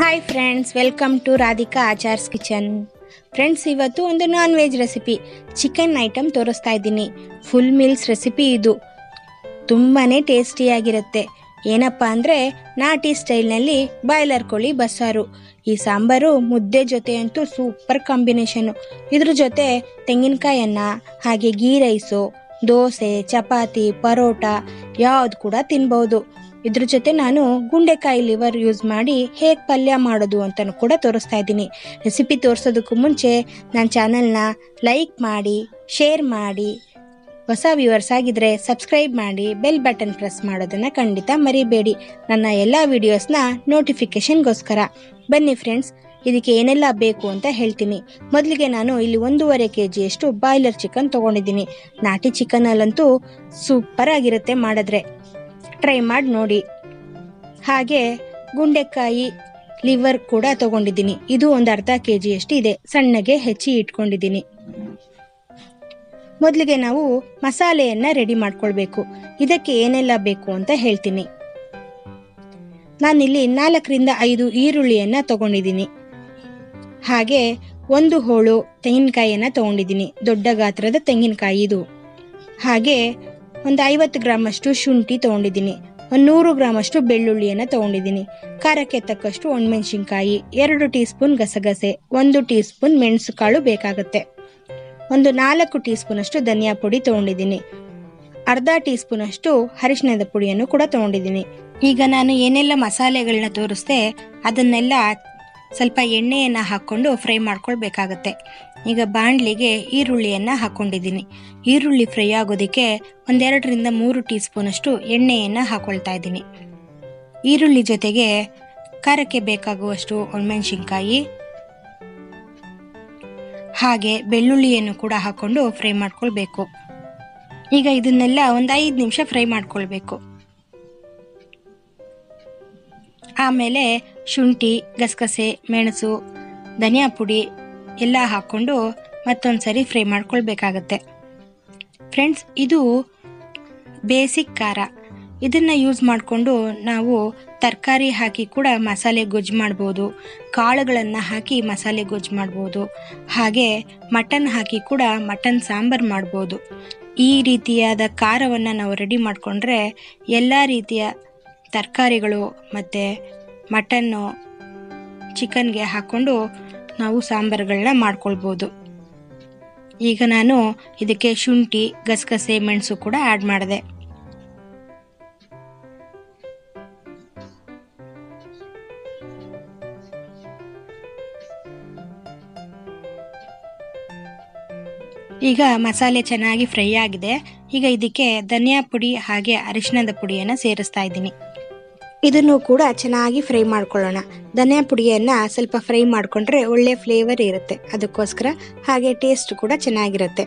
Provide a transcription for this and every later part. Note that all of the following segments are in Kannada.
hi friends welcome to Radhika Achar's kitchen friends ಇವತ್ತು ಒಂದು non veg recipe chicken item ತೋರಿಸ್ತಾ ಇದ್ದೀನಿ ಫುಲ್ ಮೀಲ್ಸ್ ರೆಸಿಪಿ ಇದು ತುಂಬಾ ಟೇಸ್ಟಿಯಾಗಿರುತ್ತೆ ಏನಪ್ಪ ಅಂದರೆ ನಾಟಿ ಸ್ಟೈಲ್ನಲ್ಲಿ ಬಾಯ್ಲರ್ ಕೋಳಿ ಬಸ್ಸಾರು ಈ ಸಾಂಬಾರು ಮುದ್ದೆ ಜೊತೆ ಅಂತೂ ಸೂಪರ್ ಕಾಂಬಿನೇಷನ್ನು ಇದ್ರ ಜೊತೆ ತೆಂಗಿನಕಾಯನ್ನ ಹಾಗೆ ಗೀ ರೈಸು ದೋಸೆ ಚಪಾತಿ ಪರೋಟ ಯಾವ್ದು ಕೂಡ ತಿನ್ಬೋದು ಇದ್ರ ಜೊತೆ ನಾನು ಗುಂಡೆಕಾಯಿ ಲಿವರ್ ಯೂಸ್ ಮಾಡಿ ಹೇಗೆ ಪಲ್ಯ ಮಾಡೋದು ಅಂತಲೂ ಕೂಡ ತೋರಿಸ್ತಾ ಇದ್ದೀನಿ ರೆಸಿಪಿ ತೋರಿಸೋದಕ್ಕೂ ಮುಂಚೆ ನನ್ನ ಚಾನಲ್ನ ಲೈಕ್ ಮಾಡಿ ಶೇರ್ ಮಾಡಿ ಹೊಸ ವ್ಯೂವರ್ಸ್ ಆಗಿದ್ರೆ ಸಬ್ಸ್ಕ್ರೈಬ್ ಮಾಡಿ ಬೆಲ್ ಬಟನ್ ಪ್ರೆಸ್ ಮಾಡೋದನ್ನು ಖಂಡಿತ ಮರಿಬೇಡಿ ನನ್ನ ಎಲ್ಲ ವಿಡಿಯೋಸ್ನ ನೋಟಿಫಿಕೇಶನ್ಗೋಸ್ಕರ ಬನ್ನಿ ಫ್ರೆಂಡ್ಸ್ ಇದಕ್ಕೆ ಏನೆಲ್ಲ ಬೇಕು ಅಂತ ಹೇಳ್ತೀನಿ ಮೊದಲಿಗೆ ನಾನು ಇಲ್ಲಿ ಒಂದೂವರೆ ಕೆ ಜಿಯಷ್ಟು ಬಾಯ್ಲರ್ ಚಿಕನ್ ತೊಗೊಂಡಿದ್ದೀನಿ ನಾಟಿ ಚಿಕನಲ್ಲಂತೂ ಸೂಪರ್ ಆಗಿರುತ್ತೆ ಮಾಡಿದ್ರೆ ಟ್ರೈ ಮಾಡಿ ನೋಡಿ ಹಾಗೆ ಗುಂಡೆಕಾಯಿ ಲಿವರ್ ಕೂಡ ತಗೊಂಡಿದ್ದೀನಿ ಇದು ಒಂದು ಅರ್ಧ ಕೆ ಜಿಯಷ್ಟು ಇದೆ ಸಣ್ಣಗೆ ಹೆಚ್ಚಿ ಇಟ್ಕೊಂಡಿದ್ದೀನಿ ಮೊದಲಿಗೆ ನಾವು ಮಸಾಲೆಯನ್ನ ರೆಡಿ ಮಾಡ್ಕೊಳ್ಬೇಕು ಇದಕ್ಕೆ ಏನೆಲ್ಲ ಬೇಕು ಅಂತ ಹೇಳ್ತೀನಿ ನಾನಿಲ್ಲಿ ನಾಲ್ಕರಿಂದ ಐದು ಈರುಳ್ಳಿಯನ್ನ ತಗೊಂಡಿದ್ದೀನಿ ಹಾಗೆ ಒಂದು ಹೋಳು ತೆಂಗಿನಕಾಯಿಯನ್ನ ತಗೊಂಡಿದ್ದೀನಿ ದೊಡ್ಡ ಗಾತ್ರದ ತೆಂಗಿನಕಾಯಿ ಇದು ಹಾಗೆ ಒಂದು ಐವತ್ತು ಗ್ರಾಮ್ ಅಷ್ಟು ಶುಂಠಿ ತಗೊಂಡಿದ್ದೀನಿ ಒಂದು ನೂರು ಗ್ರಾಮ್ ಅಷ್ಟು ಬೆಳ್ಳುಳ್ಳಿಯನ್ನ ತಗೊಂಡಿದ್ದೀನಿ ಖಾರಕ್ಕೆ ತಕ್ಕಷ್ಟು ಒಣಮೆಣಸಿನ್ಕಾಯಿ ಎರಡು ಟೀ ಸ್ಪೂನ್ ಗಸಗಸೆ ಒಂದು ಟೀ ಸ್ಪೂನ್ ಮೆಣಸು ಕಾಳು ಬೇಕಾಗುತ್ತೆ ಒಂದು ನಾಲ್ಕು ಟೀ ಸ್ಪೂನ್ ಅಷ್ಟು ಧನಿಯಾ ಪುಡಿ ತಗೊಂಡಿದ್ದೀನಿ ಅರ್ಧ ಟೀ ಸ್ಪೂನ್ ಅಷ್ಟು ಅರಿಶಿಣದ ಪುಡಿಯನ್ನು ಕೂಡ ತಗೊಂಡಿದ್ದೀನಿ ಈಗ ನಾನು ಏನೆಲ್ಲ ಮಸಾಲೆಗಳನ್ನ ತೋರಿಸ್ದೆ ಅದನ್ನೆಲ್ಲ ಸ್ವಲ್ಪ ಎಣ್ಣೆಯನ್ನು ಹಾಕ್ಕೊಂಡು ಫ್ರೈ ಮಾಡ್ಕೊಳ್ಬೇಕಾಗತ್ತೆ ಈಗ ಬಾಣಲಿಗೆ ಈರುಳ್ಳಿಯನ್ನು ಹಾಕ್ಕೊಂಡಿದ್ದೀನಿ ಈರುಳ್ಳಿ ಫ್ರೈ ಆಗೋದಕ್ಕೆ ಒಂದೆರಡರಿಂದ ಮೂರು ಟೀ ಸ್ಪೂನಷ್ಟು ಎಣ್ಣೆಯನ್ನು ಹಾಕೊಳ್ತಾ ಇದ್ದೀನಿ ಈರುಳ್ಳಿ ಜೊತೆಗೆ ಖಾರಕ್ಕೆ ಬೇಕಾಗುವಷ್ಟು ಒಣಮೆಣಸಿನ್ಕಾಯಿ ಹಾಗೆ ಬೆಳ್ಳುಳ್ಳಿಯನ್ನು ಕೂಡ ಹಾಕೊಂಡು ಫ್ರೈ ಮಾಡ್ಕೊಳ್ಬೇಕು ಈಗ ಇದನ್ನೆಲ್ಲ ಒಂದು ಐದು ನಿಮಿಷ ಫ್ರೈ ಮಾಡ್ಕೊಳ್ಬೇಕು ಆಮೇಲೆ ಶುಂಠಿ ಗಸಗಸೆ ಮೆಣಸು ಧನಿಯಾ ಪುಡಿ ಎಲ್ಲ ಹಾಕ್ಕೊಂಡು ಮತ್ತೊಂದು ಸರಿ ಫ್ರೈ ಮಾಡ್ಕೊಳ್ಬೇಕಾಗತ್ತೆ ಫ್ರೆಂಡ್ಸ್ ಇದು ಬೇಸಿಕ್ ಖಾರ ಇದನ್ನು ಯೂಸ್ ಮಾಡಿಕೊಂಡು ನಾವು ತರಕಾರಿ ಹಾಕಿ ಕೂಡ ಮಸಾಲೆ ಗೊಜ್ಜು ಮಾಡ್ಬೋದು ಕಾಳುಗಳನ್ನು ಹಾಕಿ ಮಸಾಲೆ ಗೊಜ್ಜು ಮಾಡ್ಬೋದು ಹಾಗೆ ಮಟನ್ ಹಾಕಿ ಕೂಡ ಮಟನ್ ಸಾಂಬಾರು ಮಾಡ್ಬೋದು ಈ ರೀತಿಯಾದ ಖಾರವನ್ನು ನಾವು ರೆಡಿ ಮಾಡಿಕೊಂಡ್ರೆ ಎಲ್ಲ ರೀತಿಯ ತರಕಾರಿಗಳು ಮತ್ತು ಮಟನ್ನು ಚಿಕನ್ಗೆ ಹಾಕ್ಕೊಂಡು ನಾವು ಸಾಂಬಾರುಗಳನ್ನ ಮಾಡ್ಕೊಳ್ಬೋದು ಈಗ ನಾನು ಇದಕ್ಕೆ ಶುಂಠಿ ಗಸಗಸೆ ಮೆಣಸು ಕೂಡ ಆ್ಯಡ್ ಮಾಡಿದೆ ಈಗ ಮಸಾಲೆ ಚೆನ್ನಾಗಿ ಫ್ರೈ ಆಗಿದೆ ಈಗ ಇದಕ್ಕೆ ಧನಿಯಾ ಪುಡಿ ಹಾಗೆ ಅರಿಶಿಣದ ಪುಡಿಯನ್ನು ಸೇರಿಸ್ತಾ ಇದ್ದೀನಿ ಇದನ್ನು ಕೂಡ ಚೆನ್ನಾಗಿ ಫ್ರೈ ಮಾಡ್ಕೊಳ್ಳೋಣ ಧನಿಯಾ ಪುಡಿಯನ್ನು ಸ್ವಲ್ಪ ಫ್ರೈ ಮಾಡಿಕೊಂಡ್ರೆ ಒಳ್ಳೆ ಫ್ಲೇವರ್ ಇರುತ್ತೆ ಅದಕ್ಕೋಸ್ಕರ ಹಾಗೆ ಟೇಸ್ಟ್ ಕೂಡ ಚೆನ್ನಾಗಿರುತ್ತೆ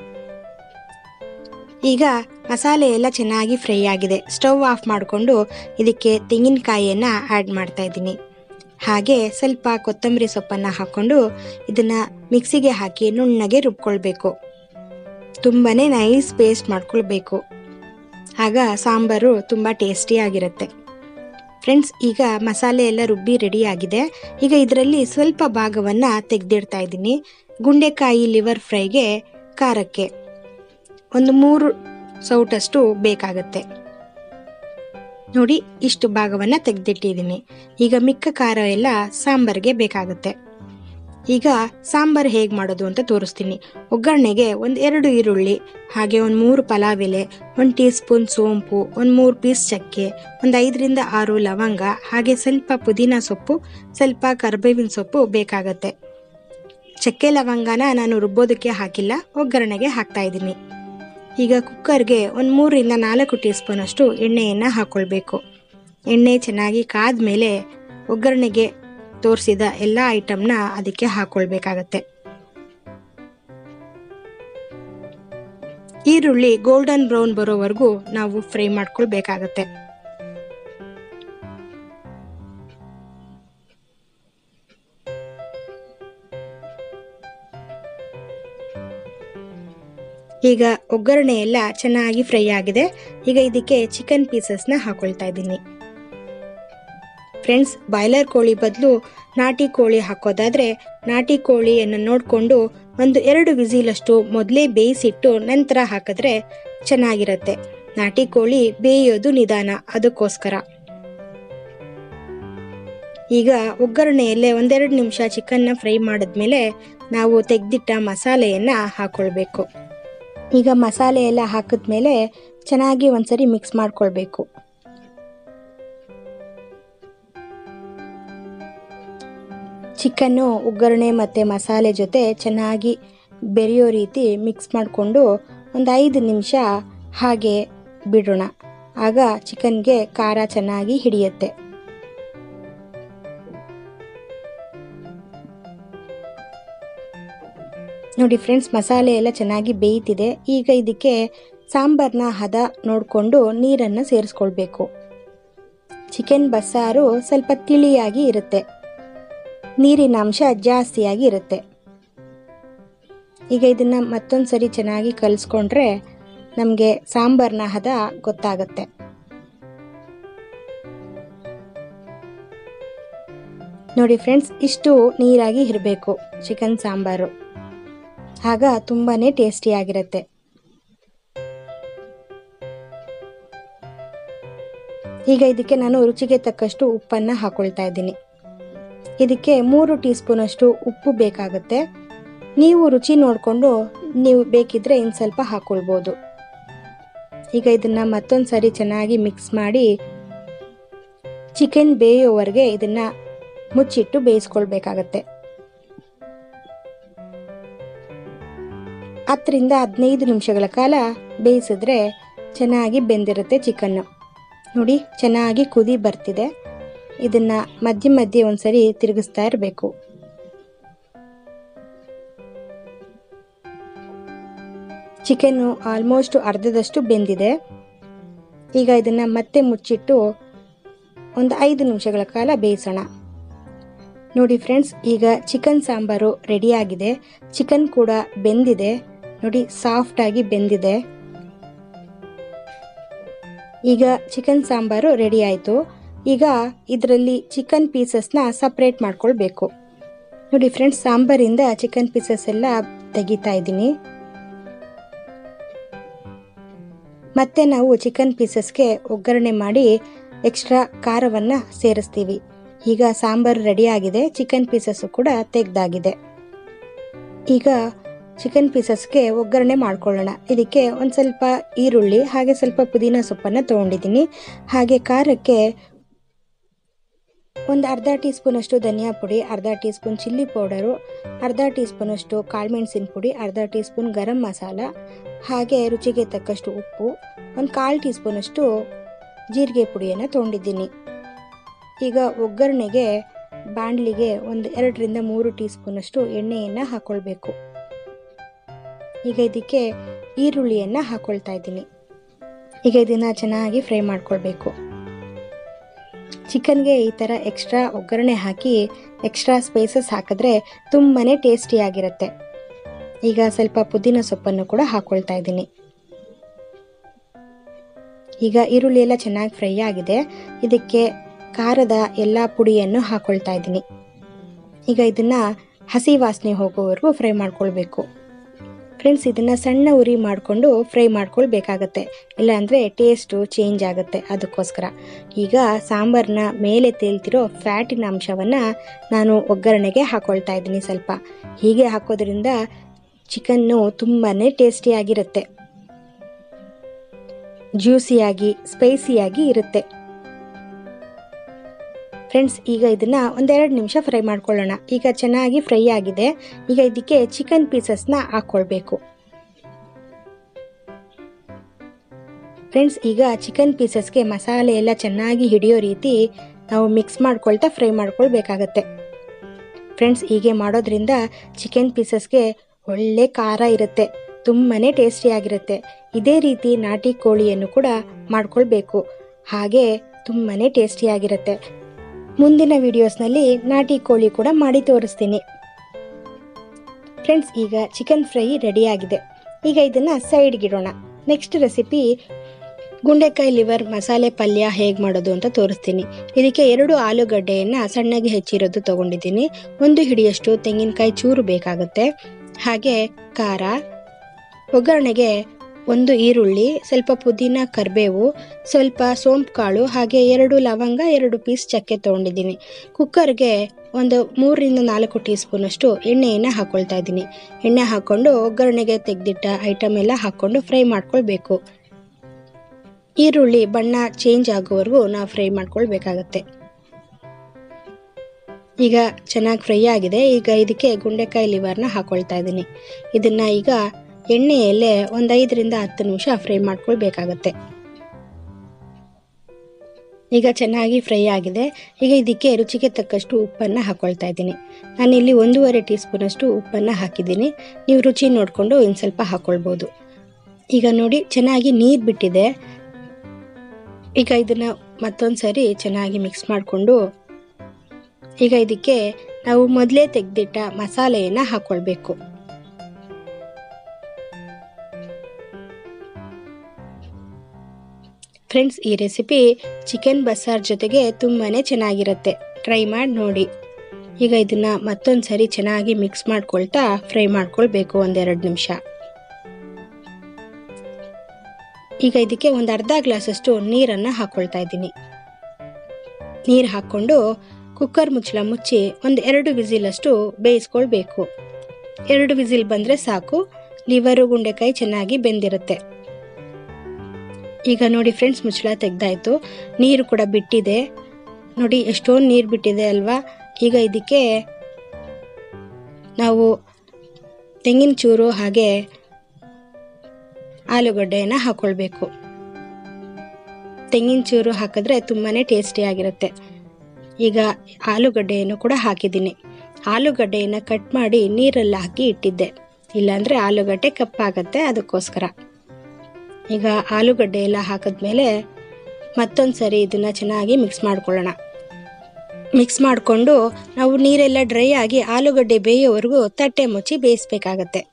ಈಗ ಮಸಾಲೆ ಎಲ್ಲ ಚೆನ್ನಾಗಿ ಫ್ರೈ ಆಗಿದೆ ಸ್ಟವ್ ಆಫ್ ಮಾಡಿಕೊಂಡು ಇದಕ್ಕೆ ತೆಂಗಿನಕಾಯಿಯನ್ನು ಆ್ಯಡ್ ಮಾಡ್ತಾ ಇದ್ದೀನಿ ಹಾಗೆ ಸ್ವಲ್ಪ ಕೊತ್ತಂಬರಿ ಸೊಪ್ಪನ್ನು ಹಾಕ್ಕೊಂಡು ಇದನ್ನು ಮಿಕ್ಸಿಗೆ ಹಾಕಿ ನುಣ್ಣಗೆ ರುಬ್ಕೊಳ್ಬೇಕು ತುಂಬಾ ನೈಸ್ ಪೇಸ್ಟ್ ಮಾಡ್ಕೊಳ್ಬೇಕು ಆಗ ಸಾಂಬಾರು ತುಂಬ ಟೇಸ್ಟಿಯಾಗಿರುತ್ತೆ ಫ್ರೆಂಡ್ಸ್ ಈಗ ಮಸಾಲೆ ಎಲ್ಲ ರುಬ್ಬಿ ರೆಡಿ ಆಗಿದೆ ಈಗ ಇದರಲ್ಲಿ ಸ್ವಲ್ಪ ಭಾಗವನ್ನು ತೆಗೆದಿಡ್ತಾ ಇದ್ದೀನಿ ಗುಂಡೆಕಾಯಿ ಲಿವರ್ ಫ್ರೈಗೆ ಖಾರಕ್ಕೆ ಒಂದು ಮೂರು ಸೌಟಷ್ಟು ಬೇಕಾಗತ್ತೆ ನೋಡಿ ಇಷ್ಟು ಭಾಗವನ್ನು ತೆಗೆದಿಟ್ಟಿದ್ದೀನಿ ಈಗ ಮಿಕ್ಕ ಖಾರ ಎಲ್ಲ ಸಾಂಬಾರಿಗೆ ಬೇಕಾಗುತ್ತೆ ಈಗ ಸಾಂಬಾರು ಹೇಗೆ ಮಾಡೋದು ಅಂತ ತೋರಿಸ್ತೀನಿ ಒಗ್ಗರಣೆಗೆ ಒಂದು ಎರಡು ಈರುಳ್ಳಿ ಹಾಗೆ ಒಂದು ಮೂರು ಪಲಾವ್ ಎಲೆ ಒಂದು ಟೀ ಸ್ಪೂನ್ ಸೋಂಪು ಒಂದು ಮೂರು ಪೀಸ್ ಚಕ್ಕೆ ಒಂದು ಐದರಿಂದ ಆರು ಲವಂಗ ಹಾಗೆ ಸ್ವಲ್ಪ ಪುದೀನ ಸೊಪ್ಪು ಸ್ವಲ್ಪ ಕರ್ಬೇವಿನ ಸೊಪ್ಪು ಬೇಕಾಗತ್ತೆ ಚಕ್ಕೆ ಲವಂಗನ ನಾನು ರುಬ್ಬೋದಕ್ಕೆ ಹಾಕಿಲ್ಲ ಒಗ್ಗರಣೆಗೆ ಹಾಕ್ತಾ ಇದ್ದೀನಿ ಈಗ ಕುಕ್ಕರ್ಗೆ ಒಂದು ಮೂರರಿಂದ ನಾಲ್ಕು ಟೀ ಸ್ಪೂನ್ ಅಷ್ಟು ಎಣ್ಣೆಯನ್ನು ಹಾಕ್ಕೊಳ್ಬೇಕು ಎಣ್ಣೆ ಚೆನ್ನಾಗಿ ಕಾದ ಮೇಲೆ ಒಗ್ಗರಣೆಗೆ ತೋರಿಸಿದ ಎಲ್ಲ ಐಟಮ್ನ ಅದಕ್ಕೆ ಹಾಕ್ಕೊಳ್ಬೇಕಾಗತ್ತೆ ಈರುಳ್ಳಿ ಗೋಲ್ಡನ್ ಬ್ರೌನ್ ಬರೋವರೆಗೂ ನಾವು ಫ್ರೈ ಮಾಡ್ಕೊಳ್ಬೇಕಾಗತ್ತೆ ಈಗ ಒಗ್ಗರಣೆ ಎಲ್ಲ ಚೆನ್ನಾಗಿ ಫ್ರೈ ಆಗಿದೆ ಈಗ ಇದಕ್ಕೆ ಚಿಕನ್ ಪೀಸಸ್ನ ಹಾಕೊಳ್ತಾ ಇದ್ದೀನಿ ಫ್ರೆಂಡ್ಸ್ ಬಾಯ್ಲರ್ ಕೋಳಿ ಬದಲು ನಾಟಿ ಕೋಳಿ ಹಾಕೋದಾದ್ರೆ ನಾಟಿ ಕೋಳಿಯನ್ನು ನೋಡಿಕೊಂಡು ಒಂದು ಎರಡು ವಿಸಿಲಷ್ಟು ಮೊದಲೇ ಬೇಯಿಸಿಟ್ಟು ನಂತರ ಹಾಕಿದ್ರೆ ಚೆನ್ನಾಗಿರುತ್ತೆ ನಾಟಿ ಕೋಳಿ ಬೇಯೋದು ನಿಧಾನ ಅದಕ್ಕೋಸ್ಕರ ಈಗ ಒಗ್ಗರಣೆಯಲ್ಲೇ ಒಂದೆರಡು ನಿಮಿಷ ಚಿಕನ್ನ ಫ್ರೈ ಮಾಡಿದ್ಮೇಲೆ ನಾವು ತೆಗೆದಿಟ್ಟ ಮಸಾಲೆಯನ್ನು ಹಾಕೊಳ್ಬೇಕು ಈಗ ಮಸಾಲೆ ಎಲ್ಲ ಹಾಕಿದ್ಮೇಲೆ ಚೆನ್ನಾಗಿ ಒಂದ್ಸರಿ ಮಿಕ್ಸ್ ಮಾಡ್ಕೊಳ್ಬೇಕು ಚಿಕನ್ನು ಒಗ್ಗರಣೆ ಮತ್ತು ಮಸಾಲೆ ಜೊತೆ ಚೆನ್ನಾಗಿ ಬೆರೆಯೋ ರೀತಿ ಮಿಕ್ಸ್ ಮಾಡಿಕೊಂಡು ಒಂದು ಐದು ನಿಮಿಷ ಹಾಗೆ ಬಿಡೋಣ ಆಗ ಚಿಕನ್ಗೆ ಖಾರ ಚೆನ್ನಾಗಿ ಹಿಡಿಯುತ್ತೆ ನೋಡಿ ಫ್ರೆಂಡ್ಸ್ ಮಸಾಲೆ ಎಲ್ಲ ಚೆನ್ನಾಗಿ ಬೇಯ್ತಿದೆ ಈಗ ಇದಕ್ಕೆ ಸಾಂಬಾರ್ನ ಹದ ನೋಡಿಕೊಂಡು ನೀರನ್ನು ಸೇರಿಸ್ಕೊಳ್ಬೇಕು ಚಿಕನ್ ಬಸ್ಸಾರು ಸ್ವಲ್ಪ ತಿಳಿಯಾಗಿ ಇರುತ್ತೆ ನೀರಿನ ಅಂಶ ಜಾಸ್ತಿಯಾಗಿ ಇರುತ್ತೆ ಈಗ ಇದನ್ನು ಮತ್ತೊಂದು ಸರಿ ಚೆನ್ನಾಗಿ ಕಲಿಸ್ಕೊಂಡ್ರೆ ನಮಗೆ ಸಾಂಬಾರ್ನ ಹದ ಗೊತ್ತಾಗುತ್ತೆ ನೋಡಿ ಫ್ರೆಂಡ್ಸ್ ಇಷ್ಟು ನೀರಾಗಿ ಇರಬೇಕು ಚಿಕನ್ ಸಾಂಬಾರು ಆಗ ತುಂಬಾ ಟೇಸ್ಟಿಯಾಗಿರುತ್ತೆ ಈಗ ಇದಕ್ಕೆ ನಾನು ರುಚಿಗೆ ತಕ್ಕಷ್ಟು ಉಪ್ಪನ್ನು ಹಾಕೊಳ್ತಾ ಇದ್ದೀನಿ ಇದಕ್ಕೆ ಮೂರು ಟೀ ಸ್ಪೂನಷ್ಟು ಉಪ್ಪು ಬೇಕಾಗುತ್ತೆ ನೀವು ರುಚಿ ನೋಡಿಕೊಂಡು ನೀವು ಬೇಕಿದ್ರೆ ಇನ್ನು ಸ್ವಲ್ಪ ಹಾಕೊಳ್ಬೋದು ಈಗ ಇದನ್ನು ಮತ್ತೊಂದು ಸರಿ ಚೆನ್ನಾಗಿ ಮಿಕ್ಸ್ ಮಾಡಿ ಚಿಕನ್ ಬೇಯೋವರೆಗೆ ಇದನ್ನು ಮುಚ್ಚಿಟ್ಟು ಬೇಯಿಸ್ಕೊಳ್ಬೇಕಾಗತ್ತೆ ಹತ್ತರಿಂದ ಹದಿನೈದು ನಿಮಿಷಗಳ ಕಾಲ ಬೇಯಿಸಿದ್ರೆ ಚೆನ್ನಾಗಿ ಬೆಂದಿರುತ್ತೆ ಚಿಕನ್ನು ನೋಡಿ ಚೆನ್ನಾಗಿ ಕುದಿ ಬರ್ತಿದೆ ಇದನ್ನ ಮಧ್ಯೆ ಮಧ್ಯೆ ಒಂದ್ಸರಿ ತಿರುಗಿಸ್ತಾ ಇರಬೇಕು ಚಿಕನ್ನು ಆಲ್ಮೋಸ್ಟ್ ಅರ್ಧದಷ್ಟು ಬೆಂದಿದೆ ಈಗ ಇದನ್ನ ಮತ್ತೆ ಮುಚ್ಚಿಟ್ಟು ಒಂದು ಐದು ನಿಮಿಷಗಳ ಕಾಲ ಬೇಯಿಸೋಣ ನೋಡಿ ಫ್ರೆಂಡ್ಸ್ ಈಗ ಚಿಕನ್ ಸಾಂಬಾರು ರೆಡಿಯಾಗಿದೆ ಚಿಕನ್ ಕೂಡ ಬೆಂದಿದೆ ನೋಡಿ ಸಾಫ್ಟಾಗಿ ಬೆಂದಿದೆ ಈಗ ಚಿಕನ್ ಸಾಂಬಾರು ರೆಡಿ ಆಯಿತು ಈಗ ಇದರಲ್ಲಿ ಚಿಕನ್ ಪೀಸಸ್ನ ಸಪ್ರೇಟ್ ಮಾಡ್ಕೊಳ್ಬೇಕು ನೋಡಿ ಫ್ರೆಂಡ್ಸ್ ಸಾಂಬಾರಿಂದ ಚಿಕನ್ ಪೀಸಸ್ ಎಲ್ಲ ತೆಗಿತಾ ಇದ್ದೀನಿ ಮತ್ತೆ ನಾವು ಚಿಕನ್ ಪೀಸಸ್ಗೆ ಒಗ್ಗರಣೆ ಮಾಡಿ ಎಕ್ಸ್ಟ್ರಾ ಖಾರವನ್ನು ಸೇರಿಸ್ತೀವಿ ಈಗ ಸಾಂಬಾರು ರೆಡಿ ಆಗಿದೆ ಚಿಕನ್ ಪೀಸಸ್ಸು ಕೂಡ ತೆಗ್ದಾಗಿದೆ ಈಗ ಚಿಕನ್ ಪೀಸಸ್ಗೆ ಒಗ್ಗರಣೆ ಮಾಡ್ಕೊಳ್ಳೋಣ ಇದಕ್ಕೆ ಒಂದು ಸ್ವಲ್ಪ ಈರುಳ್ಳಿ ಹಾಗೆ ಸ್ವಲ್ಪ ಪುದೀನ ಸೊಪ್ಪನ್ನು ತೊಗೊಂಡಿದ್ದೀನಿ ಹಾಗೆ ಖಾರಕ್ಕೆ ಒಂದು ಅರ್ಧ ಟೀ ಸ್ಪೂನಷ್ಟು ಧನಿಯಾ ಪುಡಿ ಅರ್ಧ ಟೀ ಸ್ಪೂನ್ ಚಿಲ್ಲಿ ಪೌಡರು ಅರ್ಧ ಟೀ ಸ್ಪೂನಷ್ಟು ಕಾಳುಮೆಣಸಿನ ಪುಡಿ ಅರ್ಧ ಟೀ ಸ್ಪೂನ್ ಗರಂ ಮಸಾಲ ಹಾಗೆ ರುಚಿಗೆ ತಕ್ಕಷ್ಟು ಉಪ್ಪು ಒಂದು ಕಾಲು ಟೀ ಸ್ಪೂನಷ್ಟು ಜೀರಿಗೆ ಪುಡಿಯನ್ನು ತೊಗೊಂಡಿದ್ದೀನಿ ಈಗ ಒಗ್ಗರಣೆಗೆ ಬಾಣಲಿಗೆ ಒಂದು ಎರಡರಿಂದ ಮೂರು ಟೀ ಸ್ಪೂನಷ್ಟು ಎಣ್ಣೆಯನ್ನು ಹಾಕ್ಕೊಳ್ಬೇಕು ಈಗ ಇದಕ್ಕೆ ಈರುಳ್ಳಿಯನ್ನು ಹಾಕ್ಕೊಳ್ತಾ ಇದ್ದೀನಿ ಈಗ ಇದನ್ನು ಚೆನ್ನಾಗಿ ಫ್ರೈ ಮಾಡ್ಕೊಳ್ಬೇಕು ಚಿಕನ್ಗೆ ಈ ಥರ ಎಕ್ಸ್ಟ್ರಾ ಒಗ್ಗರಣೆ ಹಾಕಿ ಎಕ್ಸ್ಟ್ರಾ ಸ್ಪೈಸಸ್ ಹಾಕಿದ್ರೆ ತುಂಬಾ ಟೇಸ್ಟಿಯಾಗಿರುತ್ತೆ ಈಗ ಸ್ವಲ್ಪ ಪುದೀನ ಸೊಪ್ಪನ್ನು ಕೂಡ ಹಾಕ್ಕೊಳ್ತಾ ಇದ್ದೀನಿ ಈಗ ಈರುಳ್ಳಿ ಎಲ್ಲ ಚೆನ್ನಾಗಿ ಫ್ರೈ ಆಗಿದೆ ಇದಕ್ಕೆ ಖಾರದ ಎಲ್ಲ ಪುಡಿಯನ್ನು ಹಾಕ್ಕೊಳ್ತಾ ಇದ್ದೀನಿ ಈಗ ಇದನ್ನು ಹಸಿ ವಾಸನೆ ಹೋಗೋವರೆಗೂ ಫ್ರೈ ಮಾಡ್ಕೊಳ್ಬೇಕು ಫ್ರೆಂಡ್ಸ್ ಇದನ್ನು ಸಣ್ಣ ಉರಿ ಮಾಡಿಕೊಂಡು ಫ್ರೈ ಮಾಡ್ಕೊಳ್ಬೇಕಾಗತ್ತೆ ಇಲ್ಲಾಂದರೆ ಟೇಸ್ಟು ಚೇಂಜ್ ಆಗುತ್ತೆ ಅದಕ್ಕೋಸ್ಕರ ಈಗ ಸಾಂಬಾರನ್ನ ಮೇಲೆ ತೇಲ್ತಿರೋ ಫ್ಯಾಟಿನ ಅಂಶವನ್ನು ನಾನು ಒಗ್ಗರಣೆಗೆ ಹಾಕೊಳ್ತಾ ಇದ್ದೀನಿ ಸ್ವಲ್ಪ ಹೀಗೆ ಹಾಕೋದ್ರಿಂದ ಚಿಕನ್ನು ತುಂಬಾ ಟೇಸ್ಟಿಯಾಗಿರುತ್ತೆ ಜ್ಯೂಸಿಯಾಗಿ ಸ್ಪೈಸಿಯಾಗಿ ಇರುತ್ತೆ ಫ್ರೆಂಡ್ಸ್ ಈಗ ಇದನ್ನ ಒಂದೆರಡು ನಿಮಿಷ ಫ್ರೈ ಮಾಡ್ಕೊಳ್ಳೋಣ ಈಗ ಚೆನ್ನಾಗಿ ಫ್ರೈ ಆಗಿದೆ ಈಗ ಇದಕ್ಕೆ ಚಿಕನ್ ಪೀಸಸ್ನ ಹಾಕ್ಕೊಳ್ಬೇಕು ಫ್ರೆಂಡ್ಸ್ ಈಗ ಚಿಕನ್ ಪೀಸಸ್ಗೆ ಮಸಾಲೆ ಎಲ್ಲ ಚೆನ್ನಾಗಿ ಹಿಡಿಯೋ ರೀತಿ ನಾವು ಮಿಕ್ಸ್ ಮಾಡ್ಕೊಳ್ತಾ ಫ್ರೈ ಮಾಡ್ಕೊಳ್ಬೇಕಾಗತ್ತೆ ಫ್ರೆಂಡ್ಸ್ ಹೀಗೆ ಮಾಡೋದ್ರಿಂದ ಚಿಕನ್ ಪೀಸಸ್ಗೆ ಒಳ್ಳೆ ಖಾರ ಇರುತ್ತೆ ತುಂಬಾ ಟೇಸ್ಟಿಯಾಗಿರುತ್ತೆ ಇದೇ ರೀತಿ ನಾಟಿ ಕೋಳಿಯನ್ನು ಕೂಡ ಮಾಡ್ಕೊಳ್ಬೇಕು ಹಾಗೆ ತುಂಬಾ ಟೇಸ್ಟಿಯಾಗಿರುತ್ತೆ ಮುಂದಿನ ವಿಡಿಯೋಸ್ನಲ್ಲಿ ನಾಟಿ ಕೋಳಿ ಕೂಡ ಮಾಡಿ ತೋರಿಸ್ತೀನಿ ಫ್ರೆಂಡ್ಸ್ ಈಗ ಚಿಕನ್ ಫ್ರೈ ರೆಡಿಯಾಗಿದೆ ಈಗ ಇದನ್ನು ಸೈಡ್ಗಿಡೋಣ ನೆಕ್ಸ್ಟ್ ರೆಸಿಪಿ ಗುಂಡೆಕಾಯಿ ಲಿವರ್ ಮಸಾಲೆ ಪಲ್ಯ ಹೇಗೆ ಮಾಡೋದು ಅಂತ ತೋರಿಸ್ತೀನಿ ಇದಕ್ಕೆ ಎರಡು ಆಲೂಗಡ್ಡೆಯನ್ನು ಸಣ್ಣಗೆ ಹೆಚ್ಚಿರೋದು ತಗೊಂಡಿದ್ದೀನಿ ಒಂದು ಹಿಡಿಯಷ್ಟು ತೆಂಗಿನಕಾಯಿ ಚೂರು ಬೇಕಾಗುತ್ತೆ ಹಾಗೆ ಖಾರ ಒಗ್ಗರಣೆಗೆ ಒಂದು ಈರುಳ್ಳಿ ಸ್ವಲ್ಪ ಪುದೀನ ಕರಿಬೇವು ಸ್ವಲ್ಪ ಸೋಂಪು ಕಾಳು ಹಾಗೆ ಎರಡು ಲವಂಗ ಎರಡು ಪೀಸ್ ಚಕ್ಕೆ ತೊಗೊಂಡಿದ್ದೀನಿ ಕುಕ್ಕರ್ಗೆ ಒಂದು ಮೂರರಿಂದ ನಾಲ್ಕು ಟೀ ಸ್ಪೂನಷ್ಟು ಎಣ್ಣೆಯನ್ನು ಹಾಕ್ಕೊಳ್ತಾ ಇದ್ದೀನಿ ಎಣ್ಣೆ ಹಾಕ್ಕೊಂಡು ಒಗ್ಗರಣೆಗೆ ತೆಗೆದಿಟ್ಟ ಐಟಮ್ ಎಲ್ಲ ಹಾಕ್ಕೊಂಡು ಫ್ರೈ ಮಾಡ್ಕೊಳ್ಬೇಕು ಈರುಳ್ಳಿ ಬಣ್ಣ ಚೇಂಜ್ ಆಗೋವರೆಗೂ ನಾವು ಫ್ರೈ ಮಾಡ್ಕೊಳ್ಬೇಕಾಗತ್ತೆ ಈಗ ಚೆನ್ನಾಗಿ ಫ್ರೈ ಆಗಿದೆ ಈಗ ಇದಕ್ಕೆ ಗುಂಡೆಕಾಯಿ ಲಿವರ್ನ ಹಾಕೊಳ್ತಾ ಇದ್ದೀನಿ ಇದನ್ನ ಈಗ ಎಣ್ಣೆಯಲ್ಲೇ ಒಂದು ಐದರಿಂದ ಹತ್ತು ನಿಮಿಷ ಫ್ರೈ ಮಾಡ್ಕೊಳ್ಬೇಕಾಗತ್ತೆ ಈಗ ಚೆನ್ನಾಗಿ ಫ್ರೈ ಆಗಿದೆ ಈಗ ಇದಕ್ಕೆ ರುಚಿಗೆ ತಕ್ಕಷ್ಟು ಉಪ್ಪನ್ನು ಹಾಕೊಳ್ತಾ ಇದ್ದೀನಿ ನಾನಿಲ್ಲಿ ಒಂದೂವರೆ ಟೀ ಸ್ಪೂನಷ್ಟು ಉಪ್ಪನ್ನು ಹಾಕಿದ್ದೀನಿ ನೀವು ರುಚಿ ನೋಡಿಕೊಂಡು ಇನ್ನು ಸ್ವಲ್ಪ ಹಾಕ್ಕೊಳ್ಬೋದು ಈಗ ನೋಡಿ ಚೆನ್ನಾಗಿ ನೀರು ಬಿಟ್ಟಿದೆ ಈಗ ಇದನ್ನು ಮತ್ತೊಂದು ಸರಿ ಚೆನ್ನಾಗಿ ಮಿಕ್ಸ್ ಮಾಡಿಕೊಂಡು ಈಗ ಇದಕ್ಕೆ ನಾವು ಮೊದಲೇ ತೆಗೆದಿಟ್ಟ ಮಸಾಲೆಯನ್ನು ಹಾಕ್ಕೊಳ್ಬೇಕು ಫ್ರೆಂಡ್ಸ್ ಈ ರೆಸಿಪಿ ಚಿಕನ್ ಬಸ್ಸಾರ್ ಜೊತೆಗೆ ತುಂಬಾ ಚೆನ್ನಾಗಿರುತ್ತೆ ಟ್ರೈ ಮಾಡಿ ನೋಡಿ ಈಗ ಇದನ್ನು ಮತ್ತೊಂದು ಸರಿ ಚೆನ್ನಾಗಿ ಮಿಕ್ಸ್ ಮಾಡ್ಕೊಳ್ತಾ ಫ್ರೈ ಮಾಡ್ಕೊಳ್ಬೇಕು ಒಂದೆರಡು ನಿಮಿಷ ಈಗ ಇದಕ್ಕೆ ಒಂದು ಅರ್ಧ ಗ್ಲಾಸಷ್ಟು ನೀರನ್ನು ಹಾಕ್ಕೊಳ್ತಾ ಇದ್ದೀನಿ ನೀರು ಹಾಕ್ಕೊಂಡು ಕುಕ್ಕರ್ ಮುಚ್ಚಳ ಮುಚ್ಚಿ ಒಂದು ಎರಡು ವಿಸಿಲಷ್ಟು ಬೇಯಿಸ್ಕೊಳ್ಬೇಕು ಎರಡು ವಿಸಿಲ್ ಬಂದರೆ ಸಾಕು ಲಿವರು ಗುಂಡೆಕಾಯಿ ಚೆನ್ನಾಗಿ ಬೆಂದಿರುತ್ತೆ ಈಗ ನೋಡಿ ಫ್ರೆಂಡ್ಸ್ ಮುಚ್ಚಳ ತೆಗ್ದಾಯ್ತು ನೀರು ಕೂಡ ಬಿಟ್ಟಿದೆ ನೋಡಿ ಎಷ್ಟೊಂದು ನೀರು ಬಿಟ್ಟಿದೆ ಅಲ್ವಾ ಈಗ ಇದಕ್ಕೆ ನಾವು ತೆಂಗಿನ ಚೂರು ಹಾಗೆ ಆಲೂಗಡ್ಡೆಯನ್ನು ಹಾಕ್ಕೊಳ್ಬೇಕು ತೆಂಗಿನ ಚೂರು ಹಾಕಿದ್ರೆ ತುಂಬಾ ಟೇಸ್ಟಿಯಾಗಿರುತ್ತೆ ಈಗ ಆಲೂಗಡ್ಡೆಯನ್ನು ಕೂಡ ಹಾಕಿದ್ದೀನಿ ಆಲೂಗಡ್ಡೆಯನ್ನು ಕಟ್ ಮಾಡಿ ನೀರಲ್ಲಿ ಹಾಕಿ ಇಟ್ಟಿದ್ದೆ ಇಲ್ಲಾಂದರೆ ಆಲೂಗಡ್ಡೆ ಕಪ್ಪಾಗತ್ತೆ ಅದಕ್ಕೋಸ್ಕರ ಈಗ ಆಲೂಗಡ್ಡೆ ಎಲ್ಲ ಹಾಕಿದ್ಮೇಲೆ ಮತ್ತೊಂದು ಸರಿ ಇದನ್ನು ಚೆನ್ನಾಗಿ ಮಿಕ್ಸ್ ಮಾಡ್ಕೊಳ್ಳೋಣ ಮಿಕ್ಸ್ ಮಾಡಿಕೊಂಡು ನಾವು ನೀರೆಲ್ಲ ಡ್ರೈ ಆಗಿ ಆಲೂಗಡ್ಡೆ ಬೇಯೋವರೆಗೂ ತಟ್ಟೆ ಮುಚ್ಚಿ ಬೇಯಿಸ್ಬೇಕಾಗತ್ತೆ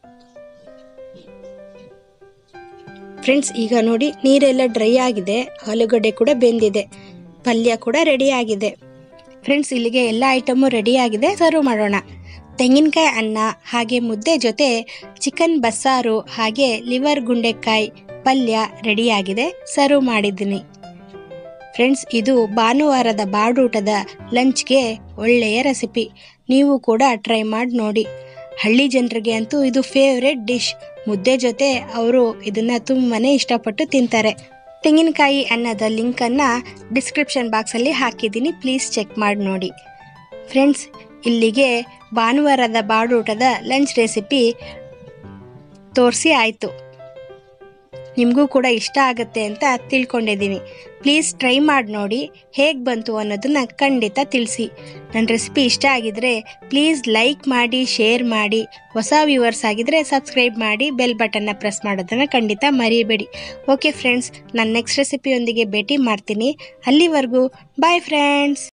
ಫ್ರೆಂಡ್ಸ್ ಈಗ ನೋಡಿ ನೀರೆಲ್ಲ ಡ್ರೈ ಆಗಿದೆ ಆಲೂಗಡ್ಡೆ ಕೂಡ ಬೆಂದಿದೆ ಪಲ್ಯ ಕೂಡ ರೆಡಿ ಆಗಿದೆ ಫ್ರೆಂಡ್ಸ್ ಇಲ್ಲಿಗೆ ಎಲ್ಲ ಐಟಮು ರೆಡಿ ಆಗಿದೆ ಸರ್ವ್ ಮಾಡೋಣ ತೆಂಗಿನಕಾಯಿ ಅನ್ನ ಹಾಗೆ ಮುದ್ದೆ ಜೊತೆ ಚಿಕನ್ ಬಸ್ಸಾರು ಹಾಗೆ ಲಿವರ್ ಗುಂಡೆಕಾಯಿ ಪಲ್ಯ ರೆಡಿಯಾಗಿದೆ ಸರ್ವ್ ಮಾಡಿದ್ದೀನಿ ಫ್ರೆಂಡ್ಸ್ ಇದು ಭಾನುವಾರದ ಬಾಡೂಟದ ಲಂಚ್ಗೆ ಒಳ್ಳೆಯ ರೆಸಿಪಿ ನೀವು ಕೂಡ ಟ್ರೈ ಮಾಡಿ ನೋಡಿ ಹಳ್ಳಿ ಜನರಿಗೆ ಅಂತೂ ಇದು ಫೇವ್ರೆಟ್ ಡಿಶ್ ಮುದ್ದೆ ಜೊತೆ ಅವರು ಇದನ್ನು ತುಂಬಾ ಇಷ್ಟಪಟ್ಟು ತಿಂತಾರೆ ತೆಂಗಿನಕಾಯಿ ಅನ್ನದ ಲಿಂಕನ್ನು ಡಿಸ್ಕ್ರಿಪ್ಷನ್ ಬಾಕ್ಸಲ್ಲಿ ಹಾಕಿದ್ದೀನಿ ಪ್ಲೀಸ್ ಚೆಕ್ ಮಾಡಿ ನೋಡಿ ಫ್ರೆಂಡ್ಸ್ ಇಲ್ಲಿಗೆ ಭಾನುವಾರದ ಬಾಡೂಟದ ಲಂಚ್ ರೆಸಿಪಿ ತೋರಿಸಿ ಆಯಿತು ನಿಮಗೂ ಕೂಡ ಇಷ್ಟ ಆಗುತ್ತೆ ಅಂತ ತಿಳ್ಕೊಂಡಿದ್ದೀನಿ ಪ್ಲೀಸ್ ಟ್ರೈ ಮಾಡಿ ನೋಡಿ ಹೇಗೆ ಬಂತು ಅನ್ನೋದನ್ನ ಖಂಡಿತ ತಿಳಿಸಿ ನನ್ನ ರೆಸಿಪಿ ಇಷ್ಟ ಆಗಿದ್ರೆ ಪ್ಲೀಸ್ ಲೈಕ್ ಮಾಡಿ ಶೇರ್ ಮಾಡಿ ಹೊಸ ವ್ಯೂವರ್ಸ್ ಆಗಿದ್ರೆ ಸಬ್ಸ್ಕ್ರೈಬ್ ಮಾಡಿ ಬೆಲ್ ಬಟನ್ನ ಪ್ರೆಸ್ ಮಾಡೋದನ್ನು ಖಂಡಿತ ಮರಿಬೇಡಿ ಓಕೆ ಫ್ರೆಂಡ್ಸ್ ನಾನು ನೆಕ್ಸ್ಟ್ ರೆಸಿಪಿಯೊಂದಿಗೆ ಭೇಟಿ ಮಾಡ್ತೀನಿ ಅಲ್ಲಿವರೆಗೂ ಬಾಯ್ ಫ್ರೆಂಡ್ಸ್